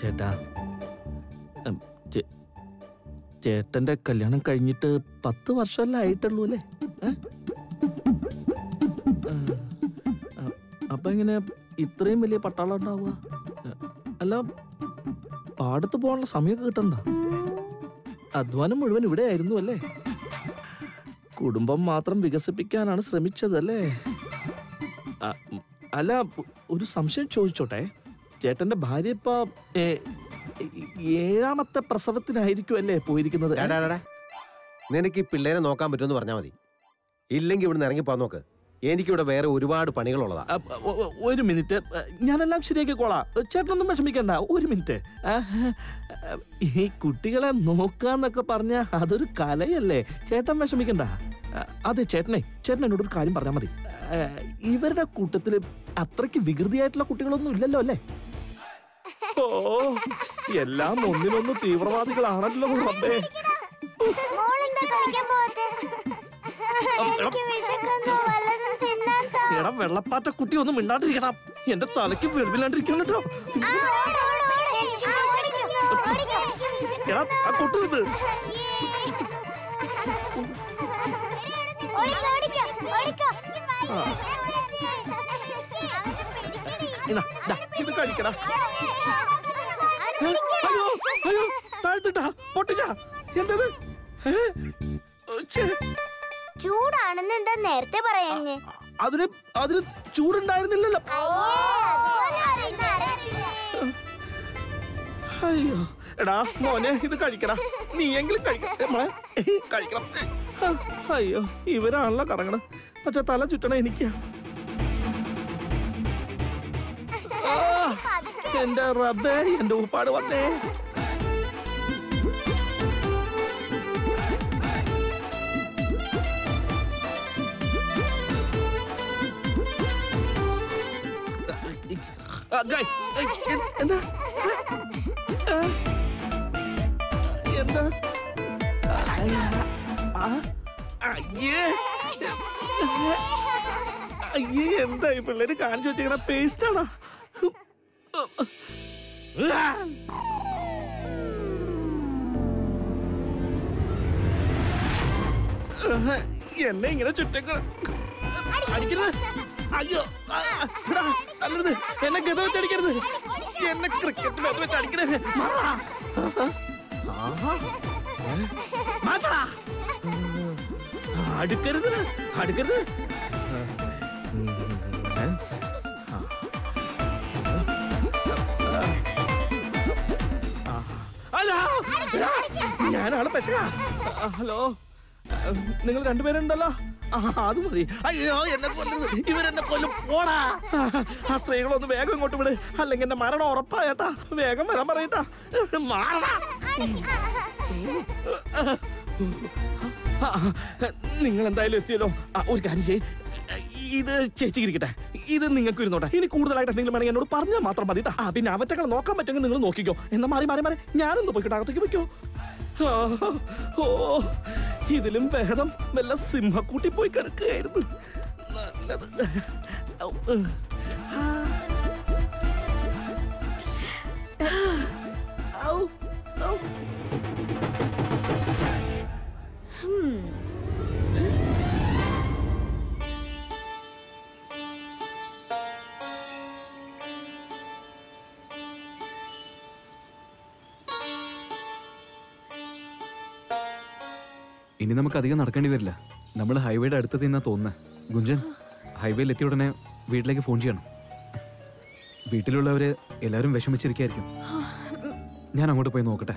ചേട്ടാ ഉം, ചേ- ചേട്ടന്റെ കല്യാണം കഴിഞ്ഞിട്ട് പത്ത് വർഷമല്ലേ ആയിട്ടുള്ളൂ അല്ലേ ഏ? ആ, ആ, അപ്പൊ എങ്ങനെ ഇത്രയും വലിയ പട്ടാളം ഉണ്ടാവുക ഏ, അല്ല പാടത്ത് പോകാനുള്ള സമയമൊക്കെ കിട്ടണ്ട അധ്വാനം മുഴുവൻ ഇവിടെ ആയിരുന്നു അല്ലേ കുടുംബം മാത്രം വികസിപ്പിക്കാനാണ് ശ്രമിച്ചത് അല്ലേ ആ, ഉം, അല്ല ഒ- ഒരു സംശയം ചോദിച്ചോട്ടെ ചേട്ടന്റെ ഭാര്യ ഇപ്പൊ ഏ, ഏഴാമത്തെ പ്രസവത്തിനായിരിക്കും അല്ലേ പോയിരിക്കുന്നത് ഡാ, ഡാ, ഡാ, ഡാ. നിനക്ക് ഈ പിള്ളേരെ നോക്കാൻ പറ്റുമെന്ന് പറഞ്ഞാൽ മതി ഇല്ലെങ്കിൽ ഇവിടുന്ന് ഇറങ്ങിപ്പോ നോക്ക് എനിക്കിവിടെ വേറെ ഒരുപാട് പണികളുള്ളതാ അ, ഒ- ഒ- ഒരു മിനിറ്റ് അ, ഞാനെല്ലാം ശരിയാക്കിക്കോളാം ചേട്ടനൊന്നും വിഷമിക്കണ്ട ഒരു മിനിറ്റ് ആ, ഈ കുട്ടികളെ നോക്കാന്നൊക്കെ പറഞ്ഞ അതൊരു കലയല്ലേ ചേട്ടൻ വിഷമിക്കണ്ട ആ, അതെ ചേട്ടനെ ചേട്ടൻ എന്നോട് ഒരു കാര്യം പറഞ്ഞാൽ മതി ആ, ഇവരുടെ കൂട്ടത്തില് അത്രയ്ക്ക് വികൃതിയായിട്ടുള്ള കുട്ടികളൊന്നും ഇല്ലല്ലോ അല്ലേ ഓ എല്ലാം ഒന്നിനൊന്ന് തീവ്രവാദികളാണല്ലോ റബ്ബേ മോളെന്താ കളിക്കാൻ പോവാത്തെ എനിക്ക് വിശക്കുന്നു വല്ലതും തിന്നാൻ താ. എടാ വെള്ളപ്പാറ്റ കുട്ടി ഒന്നും മിണ്ടാണ്ടിരിക്കണം എന്റെ തലയ്ക്ക് വെളിവില്ലാണ്ടിരിക്കണം കേട്ടോ ആ, ഓട്, ഓട്, ഓട്. എനിക്ക് വിശക്കുന്നു. ഓടിക്കോ, എനിക്ക് വിശക്കുന്നു. എടാ ആ കൊട്ടുന്നത് ഓടിക്കോ, ഓടിക്കോ, ഓടിക്കോ. ആ. ഇതാ, ദാ, ഇത് കഴിക്കടാ ഏ? അയ്യോ അയ്യോ താഴ്ത്തിട്ടാ പൊട്ടിച്ചാ എന്തത് ഏ? ഛേ, ചൂടാണെന്ന് എന്താ നേരത്തെ പറയാഞ്ഞേ അതിന് അതിന് ചൂടുണ്ടായിരുന്നില്ലല്ലോ അയ്യോ എടാ മോനെ ഇത് കഴിക്കടാ നീ എങ്കിലും കഴിക്കട്ടെ മോളെ കഴിക്കണം അയ്യോ ഇവരാണല്ലോ കറങ്ങണം പക്ഷെ തല ചുറ്റണ എനിക്കാ ആ, എന്റെ റബ്ബേ എന്റെ ഉപ്പാട് വന്നേ ആ, ഗായ്, ഏയ്, എ- എന്താ ആ, എന്താ ആ, അയ്യേ അയ്യേ എന്താ ഈ പിള്ളേര് കാണിച്ചു വെച്ചേക്കണ പേസ്റ്റ് ആണോ എന്നെ ഇങ്ങനെ ചുറ്റക്ക അടിക്കരുത് അയ്യോ ആ, എടാ, തല്ലരുത് എന്നെ ഗത വെച്ച് അടിക്കരുത് എന്നെ ക്രിക്കറ്റ് ബാറ്റ് വെച്ച് അടിക്കരുത് മാറാ. ആഹാ. ഏ? മാറ്റടാ. അടുക്കരുത് അടുക്കരുത് ഏ? ആ. ഹലോ എടാ, ഞാനാണ് പെശക ആ, ഹലോ ആ, നിങ്ങൾ രണ്ടുപേരുണ്ടല്ലോ ആ, അത് മതി അയ്യോ എന്നെ കൊല്ലരുത് ഇവരെന്നെ കൊല്ലും പോടാ ആ സ്ത്രീകളൊന്ന് വേഗം ഇങ്ങോട്ട് വിട് അല്ലെങ്കിൽ എന്റെ മരണം ഉറപ്പായേട്ടാ വേഗം വരാൻ പറയട്ടാ മാറടാ നിങ്ങൾ എന്തായാലും എത്തിയല്ലോ ആ, ഒരു കാര്യം ചെയ് ഇത് ചേച്ചിക്ക് ഇരിക്കട്ടെ ഇത് നിങ്ങൾക്ക് ഇരുന്നോട്ടെ ഇനി കൂടുതലായിട്ട് എന്തെങ്കിലും വേണമെങ്കിൽ എന്നോട് പറഞ്ഞാൽ മാത്രം മതി ട്ടാ. ആ പിന്നെ അവറ്റകളെ നോക്കാൻ പറ്റുമെങ്കിൽ നിങ്ങൾ നോക്കിക്കോ എന്നാ മാറി മാറി മാറി ഞാനൊന്ന് പോയിക്കോട്ടെ അകത്തേക്ക് വെക്കോ ഓ ഇതിലും ഭേദം വല്ല സിംഹക്കൂട്ടി പോയി കിടക്കുകയായിരുന്നു നല്ലത് ഔ, ഉം. ആ. ഔ, ഔ. ഇനി നമുക്ക് അധികം നടക്കേണ്ടി വരില്ല നമ്മൾ ഹൈവേയുടെ അടുത്ത് നിന്നാ തോന്നുന്നത് ഗുഞ്ചൻ ഹൈവേയിൽ എത്തിയ ഉടനെ വീട്ടിലേക്ക് ഫോൺ ചെയ്യണം വീട്ടിലുള്ളവര് എല്ലാവരും വിഷമിച്ചിരിക്കായിരിക്കും ഞാൻ അങ്ങോട്ട് പോയി നോക്കട്ടെ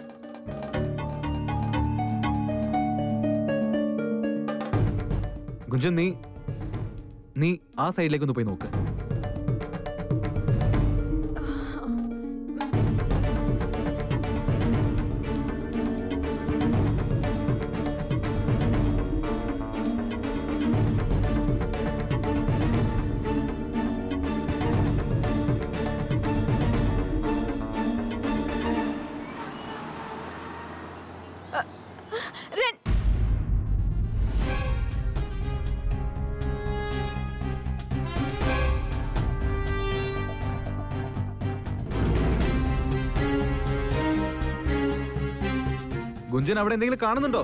ഗുഞ്ചൻ നീ നീ ആ സൈഡിലേക്ക് ഒന്ന് പോയി നോക്ക് ഗുഞ്ചൻ അവിടെ എന്തെങ്കിലും കാണുന്നുണ്ടോ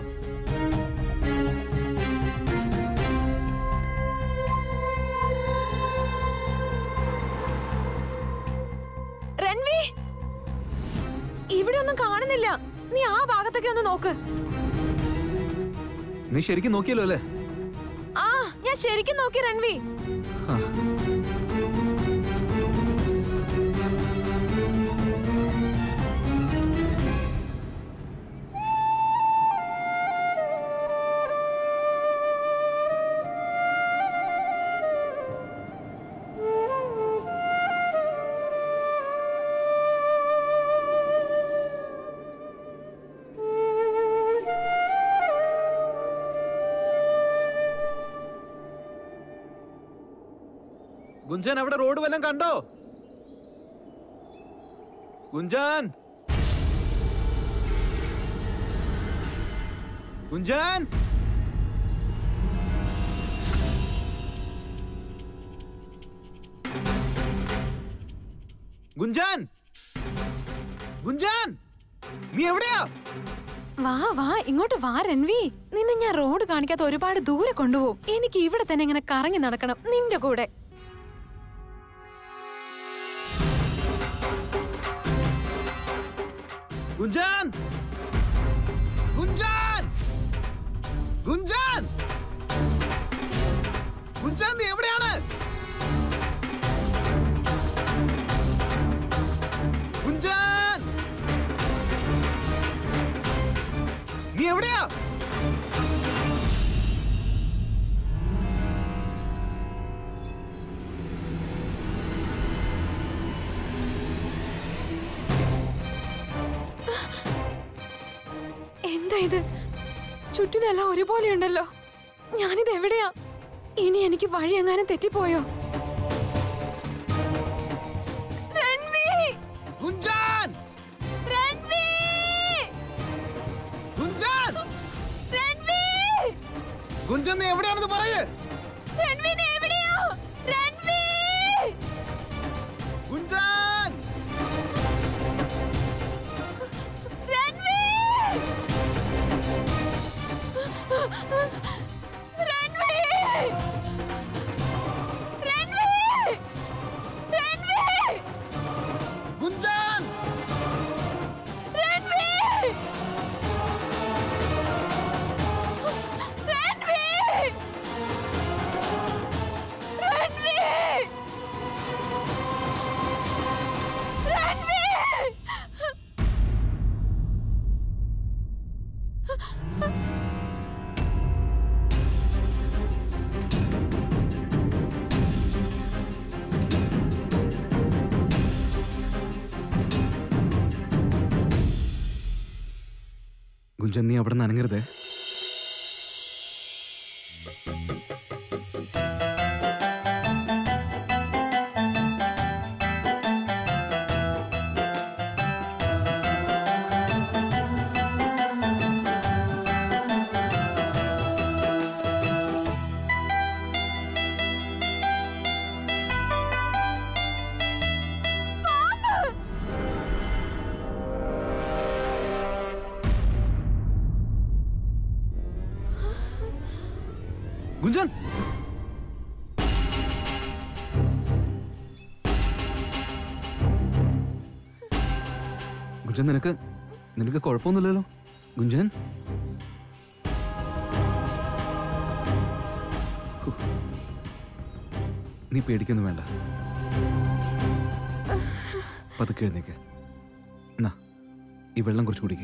രൺവി ഇവിടെ ഒന്നും കാണുന്നില്ല നീ ആ ഭാഗത്തൊക്കെ ഒന്ന് നോക്ക് നീ ശരിക്കും നോക്കിയല്ലോ അല്ലേ ആ ഞാൻ ശരിക്കും നോക്കി രൺവി ആ. ഗുഞ്ചൻ അവിടെ റോഡ് വല്ലതും കണ്ടോ ഗുഞ്ചൻ ഗുഞ്ചൻ ഗുഞ്ചൻ ഗുഞ്ചൻ നീ എവിടെയാ വാ വാ ഇങ്ങോട്ട് വാ രൺവി നിന്നെ ഞാൻ റോഡ് കാണിക്കാത്ത ഒരുപാട് ദൂരെ കൊണ്ടുപോകും എനിക്ക് ഇവിടെ തന്നെ ഇങ്ങനെ കറങ്ങി നടക്കണം നിന്റെ കൂടെ ഗുഞ്ചൻ ഗുഞ്ചൻ ഗുഞ്ചൻ ഗുഞ്ചൻ നീ എവിടെയാണ് ഗുഞ്ചൻ നീ എവിടെയാ എന്താ ഇത് ചുറ്റിനെല്ലാം ഒരുപോലെ ഉണ്ടല്ലോ ഞാനിത് എവിടെയാ ഇനി എനിക്ക് വഴി എങ്ങാനും തെറ്റിപ്പോയോ രൺവി! ഗുഞ്ചൻ രൺവി! ഗുഞ്ചൻ രൺവി! ഗുഞ്ചൻ നീ എവിടെയാണെന്ന് പറയേ രൺവി, നീ എവിടെയാ? രൺവി! ഗുഞ്ചൻ രൺവി! രൺവി! രൺവി! രൺവി! ഗുഞ്ചൻ രൺവി! രൺവി! രൺവി! രൺവി! ഗുഞ്ചൻ നീ അവിടെ നിന്ന് അനങ്ങരുതേ ഗുഞ്ചൻ ഗുഞ്ചൻ നിനക്ക് നിനക്ക് കുഴപ്പമൊന്നുമില്ലല്ലോ ഗുഞ്ചൻ ഹു. നീ പേടിക്കൊന്നും വേണ്ട പതുക്കെ എഴുന്നേക്ക് എന്നാ ഈ വെള്ളം കുറച്ച് കുടിക്കേ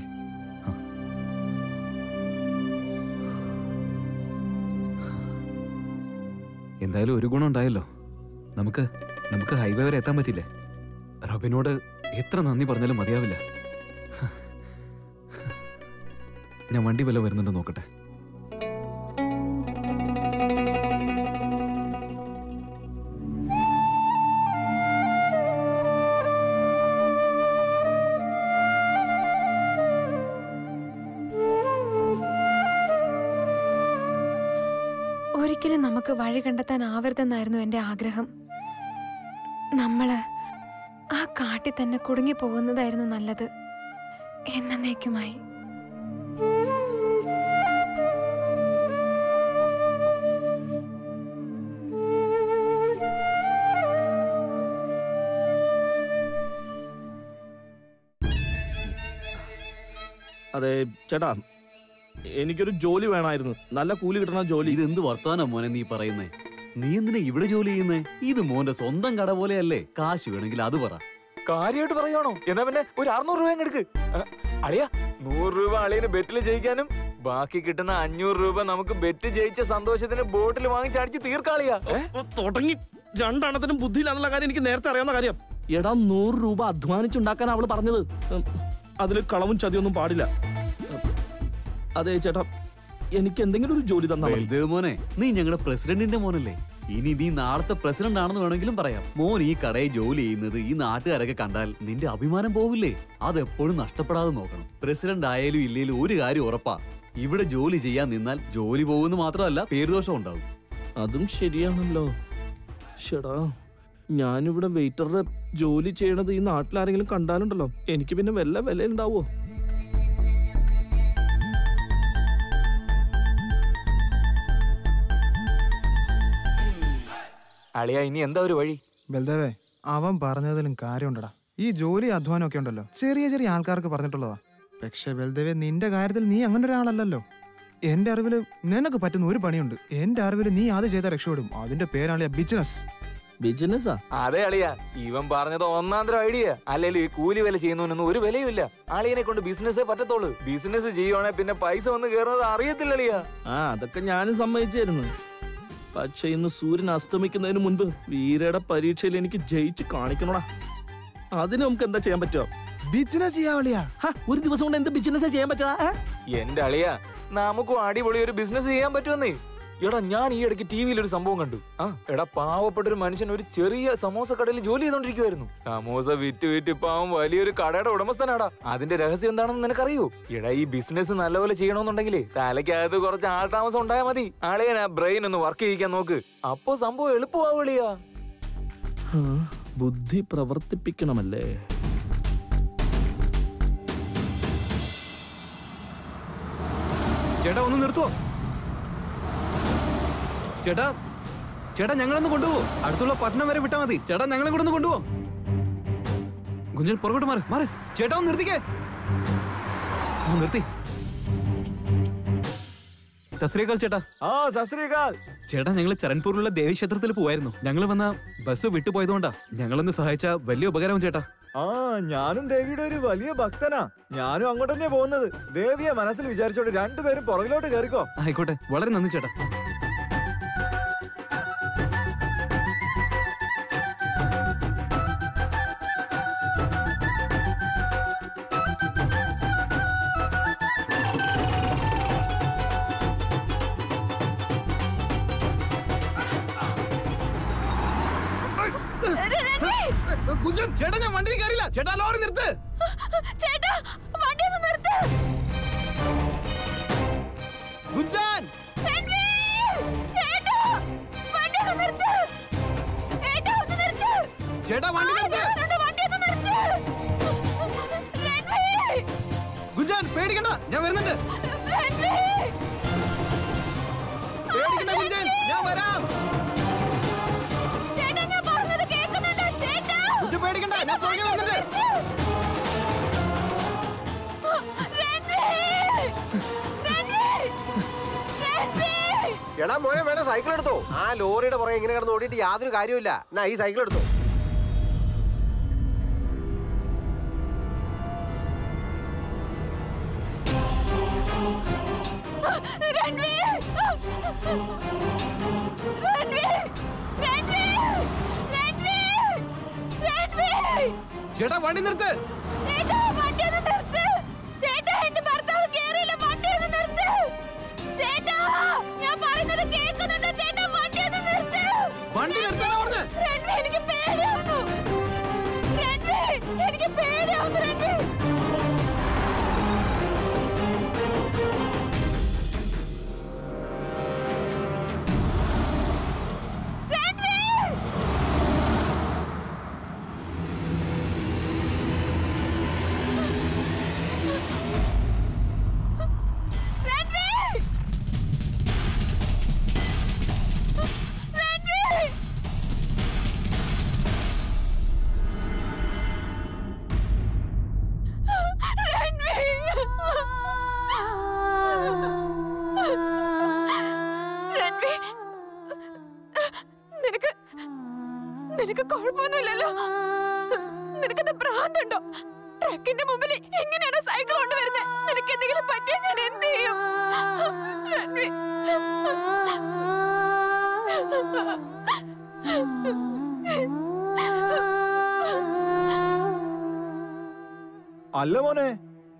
എന്തായാലും ഒരു ഗുണം ഉണ്ടായല്ലോ നമുക്ക് നമുക്ക് ഹൈവേ വരെ എത്താൻ പറ്റില്ലേ റബിനോട് എത്ര നന്ദി പറഞ്ഞാലും മതിയാവില്ല ഞാൻ വണ്ടി വല്ല വരുന്നുണ്ടോ നോക്കട്ടെ ഒരിക്കലും നമുക്ക് വഴി കണ്ടെത്താൻ ആവരുതെന്നായിരുന്നു എന്റെ ആഗ്രഹം നമ്മള് ആ കാട്ടിൽ തന്നെ കുടുങ്ങി പോകുന്നതായിരുന്നു നല്ലത് എന്നേക്കുമായി അതെ ചേട്ടാ എനിക്കൊരു ജോലി വേണമായിരുന്നു നല്ല കൂലി കിട്ടണ ജോലി ഇത് എന്ത് വർത്താനാ മോനെ നീ പറയുന്നേ നീ എന്തിനാ ഇവിടെ ജോലി ചെയ്യുന്നേ ഇത് മോന്റെ സ്വന്തം കട പോലെയല്ലേ കാശ് വേണമെങ്കിൽ അത് പറ കാര്യമായിട്ട് പറയുവാണോ എന്നാ പിന്നെ ഒരു അറുന്നൂറ് രൂപ എടുക്ക് അളിയ നൂറ് രൂപ അളിയന് ബെറ്റിൽ ജയിക്കാനും ബാക്കി കിട്ടുന്ന അഞ്ഞൂറ് രൂപ നമുക്ക് ബെറ്റ് ജയിച്ച സന്തോഷത്തിന് ബോട്ടിൽ വാങ്ങിച്ചടിച്ച് തീർക്കാളിയാ ഓ, തുടങ്ങി രണ്ടെണ്ണത്തിനും ബുദ്ധിയിലാണുള്ള കാര്യം എനിക്ക് നേരത്തെ അറിയാവുന്ന കാര്യം എടാ നൂറ് രൂപ അധ്വാനിച്ചുണ്ടാക്കാൻ അവള് പറഞ്ഞത് ഉം, അതില് കളവും ചതിയൊന്നും പാടില്ല ഉം, അതെ ചേട്ടാ എനിക്ക് എന്തെങ്കിലും ഒരു ജോലി തന്നാ മതി വലുത് മോനെ നീ ഞങ്ങളുടെ പ്രസിഡന്റിന്റെ മോനല്ലേ ഇനി നീ നാളത്തെ പ്രസിഡന്റ് ആണെന്ന് വേണമെങ്കിലും പറയാം മോൻ ഈ കടയിൽ ജോലി ചെയ്യുന്നത് ഈ നാട്ടുകാരൊക്കെ കണ്ടാൽ നിന്റെ അഭിമാനം പോവില്ലേ അതെപ്പോഴും നഷ്ടപ്പെടാതെ നോക്കണം പ്രസിഡന്റ് ആയാലും ഇല്ലേലും ഒരു കാര്യം ഉറപ്പാ ഇവിടെ ജോലി ചെയ്യാൻ നിന്നാൽ ജോലി പോകുന്ന മാത്രമല്ല പേരുദോഷം ഉണ്ടാവും അതും ശരിയാണല്ലോ ഷെടാ ഞാനിവിടെ വെയിറ്ററുടെ ജോലി ചെയ്യണത് ഈ നാട്ടിലാരെങ്കിലും കണ്ടാലുണ്ടല്ലോ എനിക്ക് പിന്നെ വല്ല വില ഉണ്ടാവോ അളിയ ഇനി എന്താ ഒരു വഴി ബൽദേവേ അവൻ പറഞ്ഞതിലും കാര്യമുണ്ടടാ ഈ ജോലി അധ്വാനം ഒക്കെ ഉണ്ടല്ലോ ചെറിയ ചെറിയ ആൾക്കാർക്ക് പറഞ്ഞിട്ടുള്ളതാ പക്ഷെ ബൽദേവേ നിന്റെ കാര്യത്തിൽ നീ അങ്ങനെ ഒരാളല്ലല്ലോ എന്റെ അറിവില് നിനക്ക് പറ്റുന്ന ഒരു പണിയുണ്ട് എന്റെ അറിവില് നീ അത് ചെയ്ത രക്ഷപ്പെടും അതിന്റെ പേരാണ് ബിസിനസ് ബിസിനസ്സാ അതെ അളിയ ഇവൻ പറഞ്ഞത് ഒന്നാന്തരം ഐഡിയ അല്ലെങ്കിൽ ഈ കൂലി വില ചെയ്യുന്നതിനൊന്നും ഒരു വിലയുമില്ല അളിയനെ കൊണ്ട് ബിസിനസ്സേ പറ്റത്തുള്ളൂ ബിസിനസ് ചെയ്യുവാണെങ്കിൽ പിന്നെ പൈസ വന്ന് കയറുന്നത് അറിയത്തില്ല അളിയ ആ അതൊക്കെ ഞാനും സമ്മതിച്ചായിരുന്നു പക്ഷെ ഇന്ന് സൂര്യൻ അസ്തമിക്കുന്നതിന് മുൻപ് വീരയുടെ പരീക്ഷയിൽ എനിക്ക് ജയിച്ച് കാണിക്കണോടാ അതിന് നമുക്ക് എന്താ ചെയ്യാൻ പറ്റുമോ ബിസിനസ് ചെയ്യാവളിയാ ഹ, ഒരു ദിവസം കൊണ്ട് എന്ത് ബിസിനസ് ചെയ്യാൻ പറ്റുക എന്റെ അളിയ നമുക്കും അടിപൊളി ഒരു ബിസിനസ് ചെയ്യാൻ പറ്റുമെന്നേ എടാ ഞാൻ ഈ ഇടയ്ക്ക് ടി വിയിൽ ഒരു സംഭവം കണ്ടു ആ എടാ പാവപ്പെട്ട ഒരു മനുഷ്യൻ ഒരു ചെറിയ സമോസ കടയിൽ ജോലി ചെയ്തോണ്ടിരിക്കുവായിരുന്നു സമോസ വിറ്റ് വിറ്റ് ഇപ്പൊ അവൻ വലിയൊരു കടയുടെ ഉടമസ്ഥനാടാ അതിന്റെ രഹസ്യം എന്താണെന്ന് നിനക്കറിയോ എടാ ഈ ബിസിനസ് നല്ലപോലെ ചെയ്യണമെന്നുണ്ടെങ്കിലേ തലയ്ക്കകത്ത് കുറച്ച് ആൾ താമസം ഉണ്ടായാൽ മതി ആളെയാ ബ്രെയിൻ ഒന്ന് വർക്ക് ചെയ്യിക്കാൻ നോക്ക് അപ്പൊ സംഭവം എളുപ്പമാവളിയാ ബുദ്ധി പ്രവർത്തിപ്പിക്കണമല്ലേ ചേട്ടാ ഒന്ന് നിർത്തുവോ ചേട്ടാ ചേട്ടാ ഞങ്ങളൊന്ന് കൊണ്ടുപോകോ അടുത്തുള്ള പട്ടണം വരെ വിട്ടാ മതി ചേട്ടാ ഞങ്ങളെ കൂടെ ഒന്ന് കൊണ്ടുപോ കുഞ്ഞൻ പുറകോട്ട് മാറ് മാറ് ചേട്ടാ ഒന്ന് നിർത്തിക്കേ ആ, നിർത്തി സസ്രീകാൽ ചേട്ടാ ആ സസ്രീകാൽ ചേട്ടാ ഞങ്ങൾ ചരൺപൂരിലുള്ള ദേവീക്ഷേത്രത്തിൽ പോവായിരുന്നു ഞങ്ങൾ വന്ന ബസ് വിട്ടുപോയതുകൊണ്ടാ ഞങ്ങളൊന്ന് സഹായിച്ച വലിയ ഉപകാരവും ചേട്ടാ ആ ഞാനും ദേവിയുടെ ഒരു വലിയ ഭക്തനാ ഞാനും അങ്ങോട്ട് തന്നെ പോകുന്നത് ദേവിയെ മനസ്സിൽ വിചാരിച്ചോണ്ട് രണ്ടുപേരും പുറകിലോട്ട് കയറിക്കോ ആയിക്കോട്ടെ വളരെ നന്ദി ചേട്ടാ കുഞ്ചൻ ചേട്ടാ ഞാൻ വണ്ടിയിൽ കയറില്ല ചേട്ടാ ലോറി നിർത്ത് ചേട്ടാ വണ്ടി ഒന്ന് നിർത്ത് കുഞ്ചൻ രൺവീർ! ഏട്ടാ, വണ്ടി ഒന്ന് നിർത്ത്. ഏട്ടാ, ഒന്ന് നിർത്ത്. ചേട്ടാ വണ്ടി ആ, നിർത്ത് ഞാനുണ്ട്, വണ്ടി ഒന്ന് നിർത്ത്. രൺവീർ! കുഞ്ചൻ പേടിക്കണ്ട ഞാൻ വരുന്നുണ്ട് രൺവീർ! പേടിക്കണ്ട കുഞ്ചൻ ഞാൻ വരാം ചേട്ടാ, ഞാൻ പറഞ്ഞത് കേൾക്കുന്നുണ്ടോ? ചേട്ടാ! കുഞ്ചൻ പേടിക്കണ്ട ഞാൻ പുറകെ വരുന്നുണ്ട് രൺവീർ! രൺവീർ! രൺവീർ! എടാ മോനെ വേണ സൈക്കിൾ എടുത്തോ ആ ലോറിയുടെ പുറകെ ഇങ്ങനെ കിടന്ന് ഓടിയിട്ട് യാതൊരു കാര്യമില്ല എന്നാ ഈ സൈക്കിൾ എടുത്തോ രൺവീർ! രൺവീർ! രൺവീർ! രൺവീർ! രൺവീർ! ചേട്ടാ വണ്ടി നിർത്ത് ചേട്ടാ, വണ്ടി ഒന്ന് നിർത്ത്. ചേട്ടാ, എന്റെ ഭർത്താവ് കേറിയില്ല, വണ്ടി ഒന്ന് നിർത്ത്. ചേട്ടാ, ഞാൻ പറയുന്നത് കേൾക്കുന്നുണ്ടോ? ചേട്ടാ, വണ്ടി ഒന്ന് നിർത്ത്. വണ്ടി നിർത്താനാ പറഞ്ഞത് രൺവീർ, എനിക്ക് പേടിയാവുന്നു. രൺവീർ, എനിക്ക് പേടിയാവുന്നു, രൺവീർ. രൺവീർ! നിനക്ക് കുഴപ്പമൊന്നുമില്ലല്ലോ നിനക്കെന്താ ഭ്രാന്തുണ്ടോ ട്രക്കിന്റെ മുമ്പിൽ എങ്ങനെയാണ് സൈക്കിൾ കൊണ്ടുവരുന്നത് നിനക്ക് എന്തെങ്കിലും പറ്റിയാൽ ഞാൻ എന്ത് ചെയ്യും രൺവീർ. അല്ല മോനെ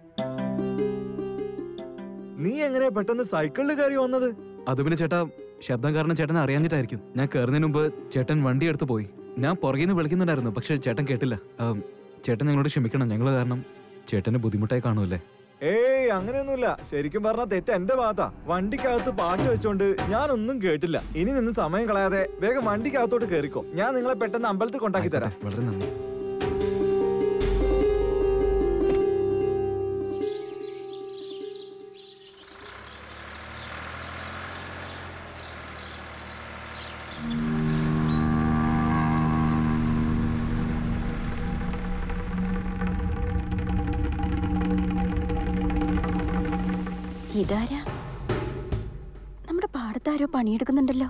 നീ എങ്ങനെ പെട്ടെന്ന് സൈക്കിളിൽ കയറി വന്നത് അത് പിന്നെ ചേട്ടാ ശബ്ദം കാരണം ചേട്ടനെ അറിയാഞ്ഞിട്ടായിരിക്കും ഞാൻ കയറുന്നതിന് മുമ്പ് ചേട്ടൻ വണ്ടി എടുത്ത് പോയി ഞാൻ പുറകിൽ നിന്ന് വിളിക്കുന്നുണ്ടായിരുന്നു പക്ഷെ ചേട്ടൻ കേട്ടില്ല ആം, ചേട്ടൻ ഞങ്ങളോട് ക്ഷമിക്കണം ഞങ്ങൾ കാരണം ചേട്ടന് ബുദ്ധിമുട്ടായി കാണുമല്ലേ ഏയ് അങ്ങനെയൊന്നുമില്ല ശരിക്കും പറഞ്ഞ തെറ്റ് എന്റെ ഭാഗത്താ വണ്ടിക്കകത്ത് പാട്ട് വെച്ചോണ്ട് ഞാനൊന്നും കേട്ടില്ല ഇനി നിന്ന് സമയം കളയാതെ വേഗം വണ്ടിക്കകത്തോട്ട് കയറിക്കോ ഞാൻ നിങ്ങളെ പെട്ടെന്ന് അമ്പലത്തിൽ കൊണ്ടാക്കി തരാം ആയിക്കോട്ടെ, വളരെ നന്ദി ഇതാരാ നമ്മുടെ പാടത്താരോ പണിയെടുക്കുന്നുണ്ടല്ലോ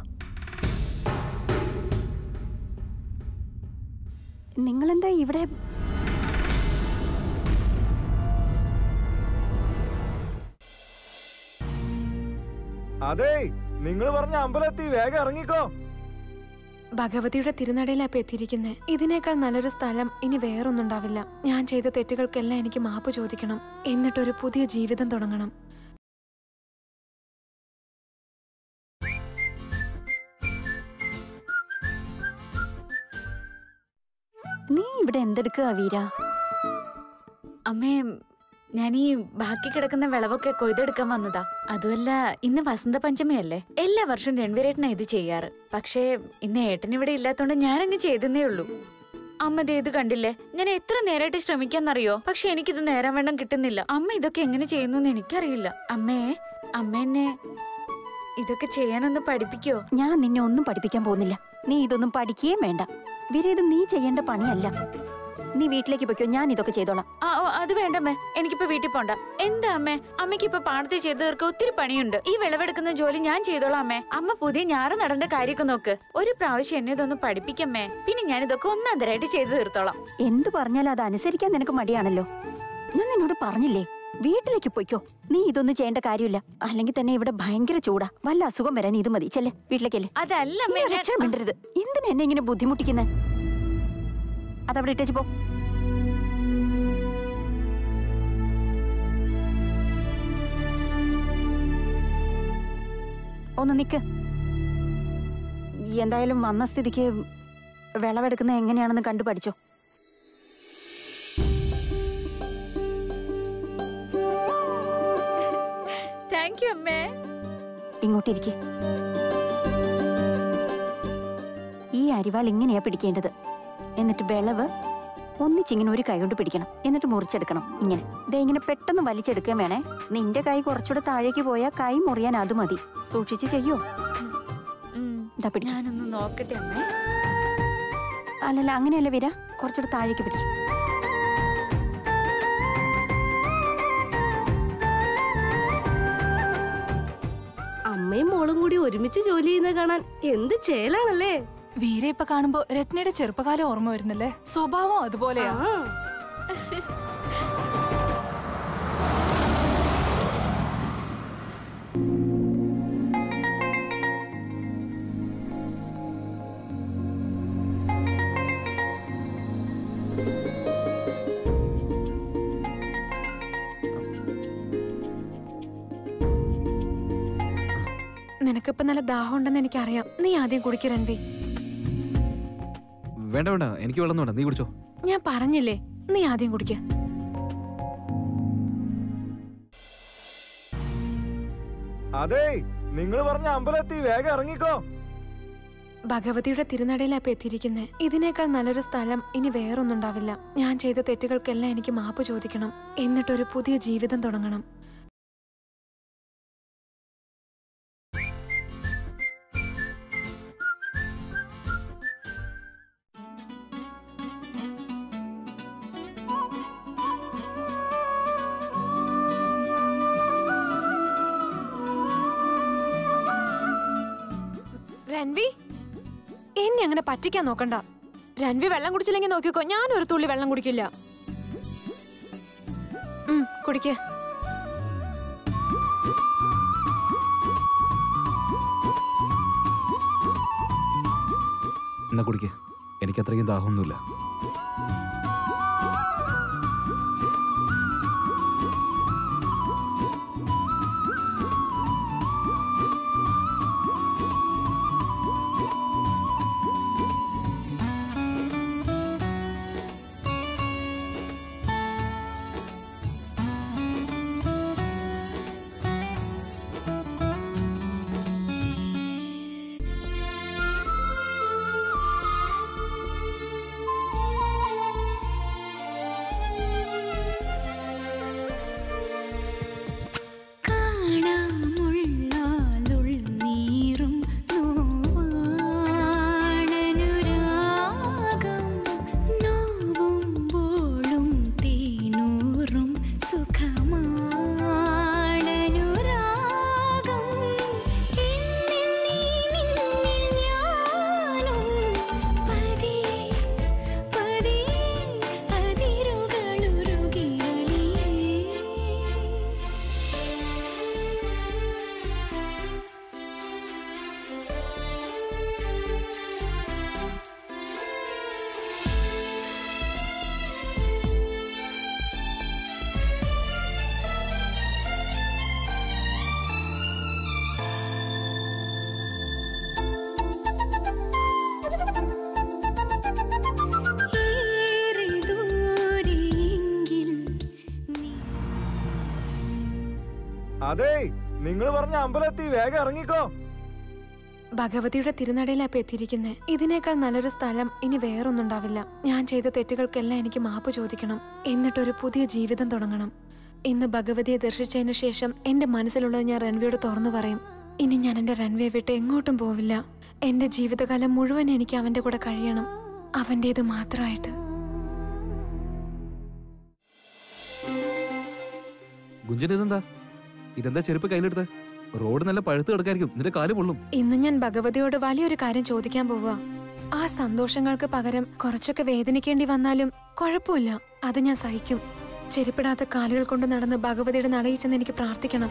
നിങ്ങളെന്താ ഇവിടെ അതേ നിങ്ങൾ പറഞ്ഞ അമ്പലത്തി വേഗം ഇറങ്ങിക്കോ ഭഗവതിയുടെ തിരുനടയിലാ ഇപ്പൊ എത്തിയിരിക്കുന്നത് ഇതിനേക്കാൾ നല്ലൊരു സ്ഥലം ഇനി വേറൊന്നുണ്ടാവില്ല ഞാൻ ചെയ്ത തെറ്റുകൾക്കെല്ലാം എനിക്ക് മാപ്പ് ചോദിക്കണം എന്നിട്ടൊരു പുതിയ ജീവിതം തുടങ്ങണം നീ ഇവിടെ എന്തെടുക്കുക വീര അമ്മേ ഞാൻ ഈ ബാക്കി കിടക്കുന്ന വിളവൊക്കെ കൊയ്തെടുക്കാൻ വന്നതാ അതുമല്ല ഇന്ന് വസന്ത പഞ്ചമിയല്ലേ എല്ലാ വർഷവും രൺവീരേട്ടനാ ഇത് ചെയ്യാറ് പക്ഷേ ഇന്ന് ഏട്ടൻ ഇവിടെ ഇല്ലാത്തോണ്ട് ഞാനങ്ങ് ചെയ്തെന്നേ ഉള്ളൂ അമ്മ ദേ ഇത് കണ്ടില്ലേ ഞാൻ എത്ര നേരമായിട്ട് ശ്രമിക്കാന്നറിയോ പക്ഷെ എനിക്കിത് നേരം വേണം കിട്ടുന്നില്ല അമ്മ ഇതൊക്കെ എങ്ങനെ ചെയ്യുന്നു എന്ന് എനിക്കറിയില്ല അമ്മേ അമ്മ എന്നെ ഇതൊക്കെ ചെയ്യാനൊന്ന് പഠിപ്പിക്കോ ഞാൻ നിന്നെ ഒന്നും പഠിപ്പിക്കാൻ പോകുന്നില്ല നീ ഇതൊന്നും പഠിക്കുകയും വേണ്ട വീര ഇത് നീ ചെയ്യേണ്ട പണിയല്ല നീ വീട്ടിലേക്ക് പൊയ്ക്കോ ഞാൻ ഇതൊക്കെ ചെയ്തോളാം ആ ഓ, അത് വേണ്ടമ്മേ എനിക്കിപ്പോ വീട്ടിൽ പോണ്ട എന്താ അമ്മേ അമ്മയ്ക്ക് ഇപ്പൊ പാടത്ത് ചെയ്ത് തീർക്കാൻ ഒത്തിരി പണിയുണ്ട് ഈ വിളവെടുക്കുന്ന ജോലി ഞാൻ ചെയ്തോളാം അമ്മേ അമ്മ പുതിയ ഞാറ് നടേണ്ട കാര്യമൊക്കെ നോക്ക് ഒരു പ്രാവശ്യം എന്നെ ഇതൊന്ന് പഠിപ്പിക്കമ്മേ പിന്നെ ഞാൻ ഇതൊക്കെ ഒന്നാന്തരായിട്ട് ചെയ്തു തീർത്തോളാം എന്തു പറഞ്ഞാലും അത് അനുസരിക്കാൻ നിനക്ക് മടിയാണല്ലോ ഞാൻ നിന്നോട് പറഞ്ഞില്ലേ വീട്ടിലേക്ക് പൊയ്ക്കോ നീ ഇതൊന്നും ചെയ്യേണ്ട കാര്യമില്ല അല്ലെങ്കിൽ തന്നെ ഇവിടെ ഭയങ്കര ചൂടാ വല്ല അസുഖം വരാൻ ഇത് മതി ചെല്ലേ വീട്ടിലേക്കല്ലേ അതല്ല നീ അമ്മേ ഒരു ഞാൻ- അക്ഷരം മിണ്ടരുത് എന്തിനാ എന്നെ ഇങ്ങനെ ബുദ്ധിമുട്ടിക്കുന്നേ അതവിടെ ഇട്ടേച്ച് പോ ഒന്ന് നിക്ക് എന്തായാലും വന്ന സ്ഥിതിക്ക് വിളവെടുക്കുന്നത് എങ്ങനെയാണെന്ന് കണ്ടു പഠിച്ചോ താങ്ക് യു അമ്മേ ഇങ്ങോട്ടിരിക്കെ ഈ അരിവാൾ ഇങ്ങനെയാ പിടിക്കേണ്ടത് എന്നിട്ട് വിളവ് ഒന്നിച്ചിങ്ങനെ ഒരു കൈ കൊണ്ട് പിടിക്കണം എന്നിട്ട് മുറിച്ചെടുക്കണം ഇങ്ങനെ ദേ ഇങ്ങനെ പെട്ടെന്ന് വലിച്ചെടുക്കുകയും വേണേ നിന്റെ കൈ കുറച്ചുകൂടെ താഴേക്ക് പോയാൽ കൈ മുറിയാൻ അത് മതി സൂക്ഷിച്ച് ചെയ്യോ ഉം, ഇതാ പിടിക്കാം ഞാനൊന്ന് നോക്കട്ടെ അമ്മേ അല്ലല്ല അങ്ങനെയല്ല വീര കുറച്ചുകൂടെ താഴേക്ക് പിടിക്കും അമ്മയും മോളും കൂടി ഒരുമിച്ച് ജോലി ചെയ്യുന്ന കാണാൻ എന്ത് ചേലാണല്ലേ വീര ഇപ്പൊ കാണുമ്പോ രത്നയുടെ ചെറുപ്പകാലം ഓർമ്മ വരുന്നില്ലേ സ്വഭാവം അതുപോലെയാ ആ. നിനക്കിപ്പോ നല്ല ദാഹം ഉണ്ടെന്ന് എനിക്കറിയാം നീ ആദ്യം കുടിക്ക് രൺവി വേണ്ട വേണ്ട എനിക്ക് വെള്ളം വേണ്ട നീ കുടിച്ചോ ഞാൻ പറഞ്ഞില്ലേ നീ ആദ്യം കുടിക്ക് അതേ നിങ്ങൾ പറഞ്ഞ അമ്പലത്തി വേഗം ഇറങ്ങിക്കോ ഭഗവതിയുടെ തിരുനടയിലാ ഇപ്പൊ എത്തിയിരിക്കുന്നത് ഇതിനേക്കാൾ നല്ലൊരു സ്ഥലം ഇനി വേറൊന്നുണ്ടാവില്ല ഞാൻ ചെയ്ത തെറ്റുകൾക്കെല്ലാം എനിക്ക് മാപ്പ് ചോദിക്കണം എന്നിട്ടൊരു പുതിയ ജീവിതം തുടങ്ങണം രൺവി എന്നെ അങ്ങനെ പറ്റിക്കാൻ നോക്കണ്ട രൺവി വെള്ളം കുടിച്ചില്ലെങ്കിൽ നോക്കിക്കോ ഞാൻ ഒരു തുള്ളി വെള്ളം കുടിക്കില്ല ഉം, കുടിക്ക് എന്നാ കുടിക്കേ എനിക്ക് അത്രയ്ക്കും ദാഹമൊന്നുമില്ല കാണാമുള്ളാലുൾനീറും നോവാണനുരാഗം നോവുമ്പോളും തേനൂറും സുഖമാണനുരാഗം എന്നിൽ നീ നിന്നിൽ ഞാനും പതിയെ പതിയെ അതിരുകളുരുകിയൊലിയേ ഏറെ ദൂരെയെങ്കിൽ അതെ നിങ്ങൾ പറഞ്ഞ അമ്പലത്തി വേഗം ഇറങ്ങിക്കോ ഭഗവതിയുടെ തിരുനടയിലാ ഇപ്പൊ എത്തിയിരിക്കുന്നത് ഇതിനേക്കാൾ നല്ലൊരു സ്ഥലം ഇനി വേറൊന്നുണ്ടാവില്ല ഞാൻ ചെയ്ത തെറ്റുകൾക്കെല്ലാം എനിക്ക് മാപ്പ് ചോദിക്കണം എന്നിട്ടൊരു പുതിയ ജീവിതം തുടങ്ങണം ഇന്ന് ഭഗവതിയെ ദർശിച്ചതിന് ശേഷം എന്റെ മനസ്സിലുള്ളത് ഞാൻ രൺവിയോട് തുറന്നു പറയും ഇനി ഞാൻ എന്റെ രൺവിയെ വിട്ട് എങ്ങോട്ടും പോവില്ല എന്റെ ജീവിതകാലം മുഴുവൻ എനിക്ക് അവന്റെ കൂടെ കഴിയണം അവന്റേത് മാത്രമായിട്ട് ഗുഞ്ചൻ ഇതെന്താ ഇതെന്താ ചെരുപ്പ് കയ്യിലെടുത്ത് റോഡ് നല്ല പഴുത്ത് കിടക്കായിരിക്കും നിന്റെ കാല് പൊള്ളും ഇന്ന് ഞാൻ ഭഗവതിയോട് വലിയൊരു കാര്യം ചോദിക്കാൻ പോവുക ആ സന്തോഷങ്ങൾക്ക് പകരം കുറച്ചൊക്കെ വേദനിക്കേണ്ടി വന്നാലും കുഴപ്പമില്ല അത് ഞാൻ സഹിക്കും ചെരുപ്പിടാത്ത കാലുകൾ കൊണ്ട് നടന്ന് ഭഗവതിയുടെ നടയിച്ചെന്ന് എനിക്ക് പ്രാർത്ഥിക്കണം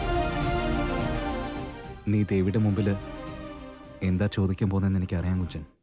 നീ ദേവിയുടെ മുമ്പിൽ എന്താ ചോദിക്കാൻ പോകുന്നതെന്ന് എനിക്ക് അറിയാം കുഞ്ചൻ